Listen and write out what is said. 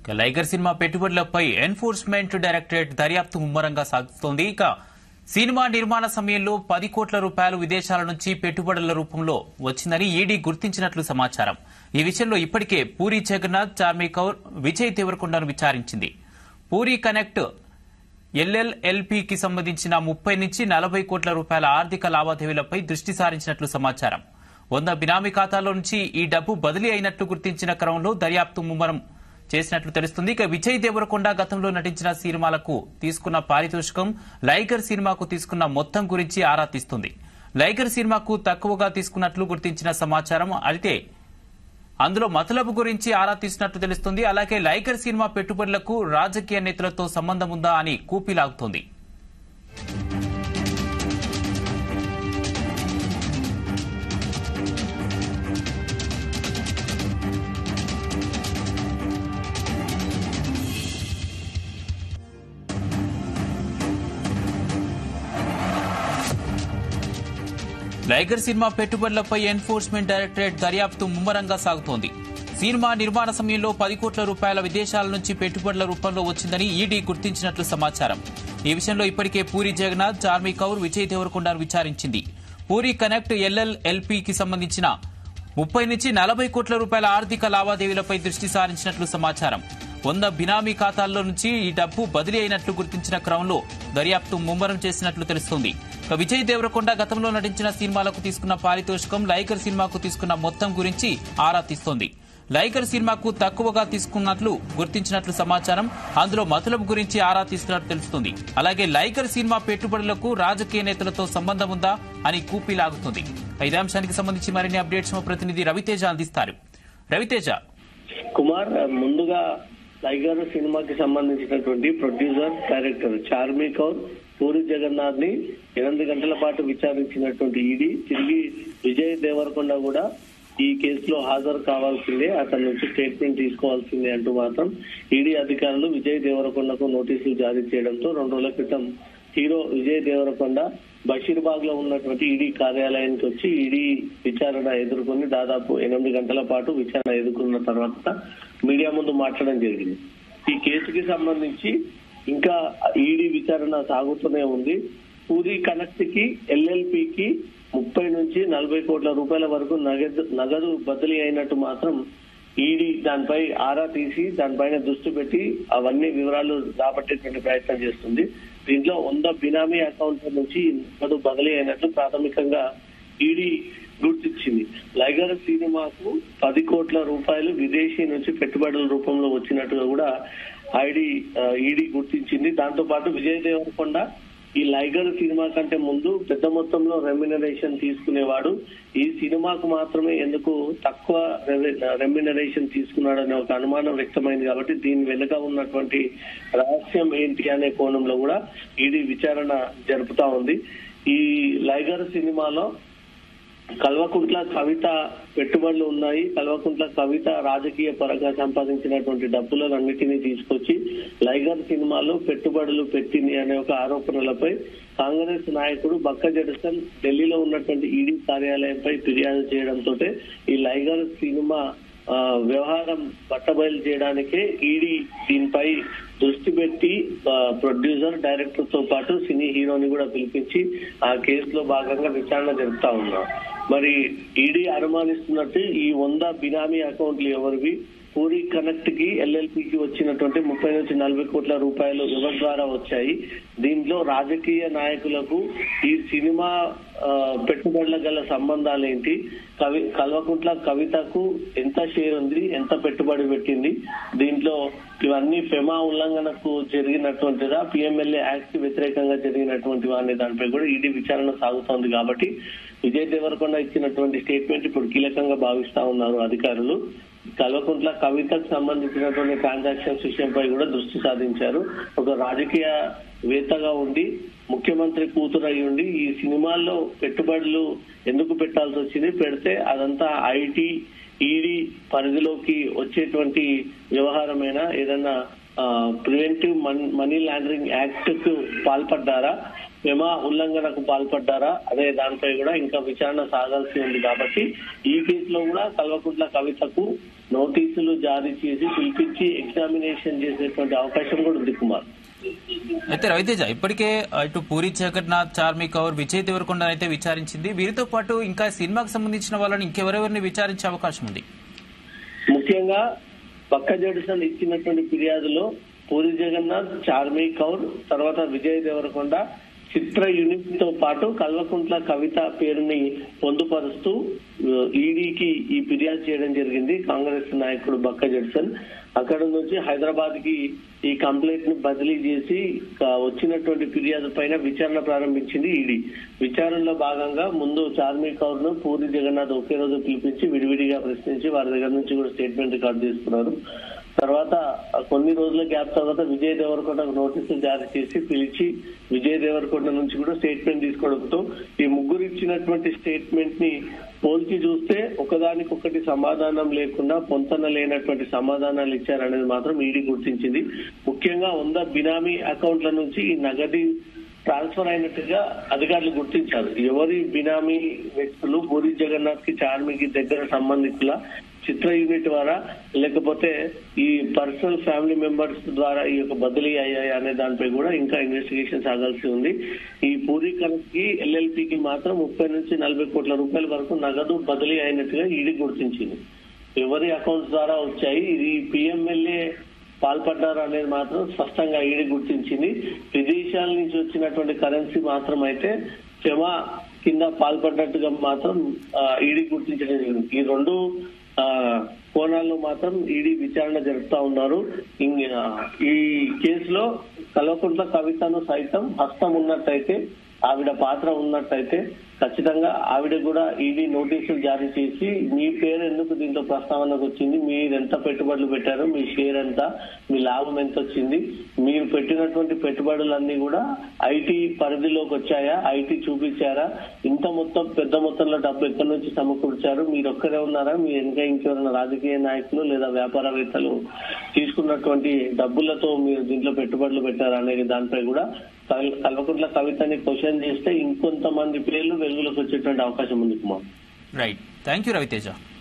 ఇక లైగర్ సినిమా పెట్టుబడులపై ఎన్ఫోర్స్మెంట్ డైరెక్టరేట్ దర్యాప్తు ముమ్మరంగా సాగుతోంది ఇక సినిమా నిర్మాణ సమయంలో పది కోట్ల రూపాయలు విదేశాల నుంచి పెట్టుబడుల రూపంలో వచ్చిందని ఈడీ గుర్తించినట్లు సమాచారం ఈ విషయంలో ఇప్పటికే పూరి జగన్నాథ్ చార్మీ కౌర్ విజయ్ దేవరకొండను విచారించింది పూరి కనెక్ట్ ఎల్ఎల్ఎల్పీకి సంబంధించిన ముప్పై నుంచి నలభై కోట్ల రూపాయల ఆర్థిక లావాదేవీలపై దృష్టి సారించినట్లు సమాచారం వంద బినామీ ఖాతాలో నుంచి ఈ డబ్బు బదిలీ అయినట్లు గుర్తించిన క్రమంలో దర్యాప్తు ముమ్మరం చేసినట్లు తెలుస్తుంది ఇక విజయ్ దేవరకొండ గతంలో నటించిన సినిమాలకు తీసుకున్న పారితోషికం లైగర్ సినిమాకు తీసుకున్న మొత్తం గురించి ఆరా తీస్తుంది లైగర్ సినిమాకు తక్కువగా తీసుకున్నట్లు గుర్తించిన సమాచారం అయితే అందులో మతలబు గురించి ఆరా తీసినట్లు తెలుస్తుంది అలాగే లైగర్ సినిమా పెట్టుబడులకు రాజకీయ నేతలతో సంబంధం ఉందా అని కూపీలాగుతోంది లైగర్ సినిమా పెట్టుబడులపై ఎన్ఫోర్స్మెంట్ డైరెక్టరేట్ దర్యాప్తు ముమ్మరంగా సాగుతోంది సినిమా నిర్మాణ సమయంలో పది కోట్ల రూపాయల విదేశాల నుంచి పెట్టుబడుల రూపంలో వచ్చిందని ఈడీ గుర్తించినట్లు సమాచారం ఈ విషయంలో ఇప్పటికే పూరి జగన్నాథ్ చార్మీ కౌర్ విజయ్ దేవరకొండను విచారించింది పూరి కనెక్ట్ ఎల్ఎల్ఎల్పీకి సంబంధించిన ముప్పై నుంచి నలభై కోట్ల రూపాయల ఆర్థిక లావాదేవీలపై దృష్టి సారించినట్లు సమాచారం వంద బినామీ ఖాతాల్లో నుంచి ఈ డబ్బు బదిలీ అయినట్లు గుర్తించిన క్రమంలో దర్యాప్తు ముమ్మరం చేసినట్లు తెలుస్తోంది ఇక విజయ్ దేవరకొండ గతంలో నటించిన సినిమాలకు తీసుకున్న పారితోషికం లైకర్ సినిమాకు తీసుకున్న మొత్తం గురించి ఆరా తీస్తోంది లైకర్ సినిమాకు తక్కువగా తీసుకున్నట్లు గుర్తించినట్లు సమాచారం అందులో మతలబు గురించి ఆరా తీస్తున్నట్లు తెలుస్తుంది అలాగే లైకర్ సినిమా పెట్టుబడులకు రాజకీయ నేతలతో సంబంధం ఉందా అని కూపీలాగుతుంది ఇదే అంశానికి సంబంధించి మరిన్ని అప్డేట్స్ మా ప్రతినిధి రవితేజ అందిస్తారు రవితేజ కుమార్ ముందుగా టైగర్ సినిమాకి సంబంధించినటువంటి ప్రొడ్యూసర్ డైరెక్టర్ చార్మీ కౌర్ పూరి జగన్నాథ్ ని ఎనిమిది గంటల పాటు విచారించినటువంటి ఈడీ తిరిగి విజయ్ దేవరకొండ కూడా ఈ కేసులో హాజరు కావాల్సిందే అతని నుంచి స్టేట్మెంట్ తీసుకోవాల్సిందే అంటూ మాత్రం ఈడీ అధికారులు విజయ్ దేవరకొండకు నోటీసులు జారీ చేయడంతో రెండు రోజుల క్రితం హీరో విజయ్ దేవరకొండ బషీర్బాగ్ లో ఉన్నటువంటి ఈడీ కార్యాలయానికి వచ్చి ఈడీ విచారణ ఎదుర్కొని దాదాపు ఎనిమిది గంటల పాటు విచారణ ఎదుర్కొన్న తర్వాత మీడియా ముందు మాట్లాడడం జరిగింది ఈ కేసుకి సంబంధించి ఇంకా ఈడీ విచారణ సాగుతూనే ఉంది పూరి కనెక్ట్ కి ఎల్ఎల్పి కి ముప్పై నుంచి నలభై కోట్ల రూపాయల వరకు నగదు నగదు బదిలీ అయినట్టు మాత్రం ఈడీ దానిపై ఆరా తీసి దానిపైన దృష్టి పెట్టి అవన్నీ వివరాలు రాబట్టేటువంటి ప్రయత్నం చేస్తుంది దీంట్లో వంద బినామీ అకౌంట్ నుంచి నగదు బదిలీ అయినట్లు ప్రాథమికంగా ఈడీ గుర్తించింది లైగర్ సినిమాకు పది కోట్ల రూపాయలు విదేశీ నుంచి పెట్టుబడుల రూపంలో వచ్చినట్టుగా కూడా ఐడి ఈడీ గుర్తించింది దాంతో పాటు విజయ్ దేవరకొండ ఈ లైగర్ సినిమా కంటే ముందు పెద్ద మొత్తంలో రెమ్యునరేషన్ తీసుకునేవాడు ఈ సినిమాకు మాత్రమే ఎందుకు తక్కువ రెమ్యునరేషన్ తీసుకున్నాడనే ఒక అనుమానం వ్యక్తమైంది కాబట్టి దీని వెనుక ఉన్నటువంటి రహస్యం ఏంటి అనే కోణంలో కూడా ఈడీ విచారణ జరుపుతా ఉంది ఈ లైగర్ సినిమాలో కల్వకుంట్ల కవిత పెట్టుబడులు ఉన్నాయి కల్వకుంట్ల కవిత రాజకీయ పరంగా సంపాదించినటువంటి డబ్బులన్నిటినీ తీసుకొచ్చి లైగర్ సినిమాలో పెట్టుబడులు పెట్టింది అనే ఒక ఆరోపణలపై కాంగ్రెస్ నాయకుడు బక్క జడసన్ ఢిల్లీలో ఉన్నటువంటి ఈడీ కార్యాలయంపై ఫిర్యాదు చేయడంతో ఈ లైగర్ సినిమా ఆ, వ్యవహారం బట్టబయలు చేయడానికే ఈడీ దీనిపై దృష్టి పెట్టి ఆ, ప్రొడ్యూసర్ డైరెక్టర్ తో పాటు సినీ హీరోని కూడా పిలిపించి ఆ కేసులో భాగంగా విచారణ జరుపుతా ఉన్నారు మరి ఈడీ అనుమానిస్తున్నట్టు ఈ వంద బినామీ అకౌంట్లు ఎవరివి పూరి కనెక్ట్ కి ఎల్ఎల్పికి వచ్చినటువంటి ముప్పై నుంచి నలభై కోట్ల రూపాయలు ఎవరి ద్వారా వచ్చాయి దీంట్లో రాజకీయ నాయకులకు ఈ సినిమా ఆ, పెట్టుబడుల గల సంబంధాలు ఏంటి కవి కల్వకుంట్ల కవితకు ఎంత షేర్ ఉంది ఎంత పెట్టుబడి పెట్టింది దీంట్లో ఇవన్నీ ఫెమా ఉల్లంఘనకు జరిగినటువంటిదా పిఎంఎల్ఏ యాక్ట్ కి వ్యతిరేకంగా జరిగినటువంటి వారిని దానిపై కూడా ఈడీ విచారణ సాగుతోంది కాబట్టి విజయ్ దేవరకొండ ఇచ్చినటువంటి స్టేట్మెంట్ ఇప్పుడు కీలకంగా భావిస్తా ఉన్నారు అధికారులు కల్వకుంట్ల కవితకు సంబంధించినటువంటి ట్రాన్సాక్షన్స్ విషయంపై కూడా దృష్టి సాధించారు ఒక రాజకీయ వేత్తగా ఉండి ముఖ్యమంత్రి కూతురు అయి ఉండి ఈ సినిమాల్లో పెట్టుబడులు ఎందుకు పెట్టాల్సి వచ్చింది పెడితే అదంతా ఐటీ ఈడీ పరిధిలోకి వచ్చేటువంటి వ్యవహారమైనా ఏదన్నా ప్రివెంటివ్ మనీ లాండరింగ్ యాక్ట్ కు పాల్పడ్డారా మెమా ఉల్లంఘనకు పాల్పడ్డారా అనే దానిపై కూడా ఇంకా విచారణ సాగాల్సి ఉంది కాబట్టి ఈ కేసులో కూడా కల్వకుంట్ల కవితకు నోటీసులు జారీ చేసి పిలిపించి ఎగ్జామినేషన్ చేసేటువంటి అవకాశం కూడా ఉంది కుమార్ అయితే రవితేజ ఇప్పటికే ఇటు పూరి జగన్నాథ్ చార్మి కౌర్ విజయ్ దేవరకొండ అయితే విచారించింది వీరితో పాటు ఇంకా సినిమాకి సంబంధించిన వాళ్ళని ఇంకెవరెవరిని విచారించే అవకాశం ఉంది ముఖ్యంగా పక్క జడ్సన్ ఇచ్చినటువంటి ఫిర్యాదులో పూరి జగన్నాథ్ చార్మి కౌర్ తర్వాత విజయ్ దేవరకొండ చిత్ర యూనిట్ తో పాటు కల్వకుంట్ల కవిత పేరుని పొందుపరుస్తూ ఈడీకి ఈ ఫిర్యాదు చేయడం జరిగింది కాంగ్రెస్ నాయకుడు బక్క జడ్సన్ అక్కడ నుంచి హైదరాబాద్ కి ఈ కంప్లైంట్ ను బదిలీ చేసి క- వచ్చినటువంటి ఫిర్యాదు పైన విచారణ ప్రారంభించింది ఈడీ విచారణలో భాగంగా ముందు చార్మి కౌర్ ను పూరి జగన్నాథ్ ఒకే రోజు పిలిపించి విడివిడిగా ప్రశ్నించి వారి దగ్గర నుంచి కూడా స్టేట్మెంట్ రికార్డు చేసుకున్నారు తర్వాత కొన్ని రోజుల గ్యాప్ తర్వాత విజయ్ దేవరకొండ నోటీసులు జారీ చేసి పిలిచి విజయ్ దేవరకొండ నుంచి కూడా స్టేట్మెంట్ తీసుకోవడంతో ఈ ముగ్గురు ఇచ్చినటువంటి స్టేట్మెంట్ ని పోల్చి చూస్తే ఒకదానికొకటి సమాధానం లేకుండా పొంతన లేనటువంటి సమాధానాలు ఇచ్చారనేది మాత్రం ఈడీ గుర్తించింది ముఖ్యంగా వంద బినామీ అకౌంట్ల నుంచి ఈ నగదు ట్రాన్స్ఫర్ అయినట్టుగా అధికారులు గుర్తించారు ఎవరి బినామీ వ్యక్తులు పూరి జగన్నాథ్ కి చార్మికి దగ్గర సంబంధికుల చిత్ర యూనిట్ ద్వారా లేకపోతే ఈ పర్సనల్ ఫ్యామిలీ మెంబర్స్ ద్వారా ఈ యొక్క బదిలీ అయ్యాయి అనే దానిపై కూడా ఇంకా ఇన్వెస్టిగేషన్ సాగాల్సి ఉంది ఈ పూరి కి ఎల్ఎల్పికి మాత్రం ముప్పై నుంచి నలభై కోట్ల రూపాయల వరకు నగదు బదిలీ అయినట్టుగా ఈడీ గుర్తించింది ఎవరి అకౌంట్స్ ద్వారా వచ్చాయి ఇది పిఎంఎల్ఏ పాల్పడ్డారు అనేది మాత్రం స్పష్టంగా ఈడీ గుర్తించింది విదేశాల నుంచి వచ్చినటువంటి కరెన్సీ మాత్రం అయితే ఫెమా కింద పాల్పడ్డట్టుగా మాత్రం ఆ, ఈడీ గుర్తించడం జరిగింది ఈ రెండు ఆ, కోణాల్లో మాత్రం ఈడీ విచారణ జరుపుతా ఉన్నారు ఇం- ఆ, ఈ కేసులో కల్వకుంట్ల కవితను సైతం హస్తం ఉన్నట్టయితే ఆవిడ పాత్ర ఉన్నట్టయితే ఖచ్చితంగా ఆవిడ కూడా ఈడీ నోటీసులు జారీ చేసి మీ పేరు ఎందుకు దీంట్లో ప్రస్తావనకు వచ్చింది మీరు ఎంత పెట్టుబడులు పెట్టారు మీ షేర్ ఎంత మీ లాభం ఎంత వచ్చింది మీరు పెట్టినటువంటి పెట్టుబడులన్నీ కూడా ఐటీ పరిధిలోకి వచ్చాయా ఐటీ చూపించారా ఇంత మొత్తం పెద్ద మొత్తంలో డబ్బు ఎక్కడి నుంచి సమకూర్చారు మీరు ఒక్కరే ఉన్నారా మీరు ఇంకా ఇంకెవరైనా రాజకీయ నాయకులు లేదా వ్యాపారవేత్తలు తీసుకున్నటువంటి డబ్బులతో మీరు దీంట్లో పెట్టుబడులు పెట్టారా అనేది దానిపై కూడా కల్- కల్వకుంట్ల కవితని క్వశ్చన్ చేస్తే ఇంకొంతమంది పేర్లు వెలుగులోకి వచ్చేటువంటి అవకాశం ఉంది Kumar right thank you Raviteja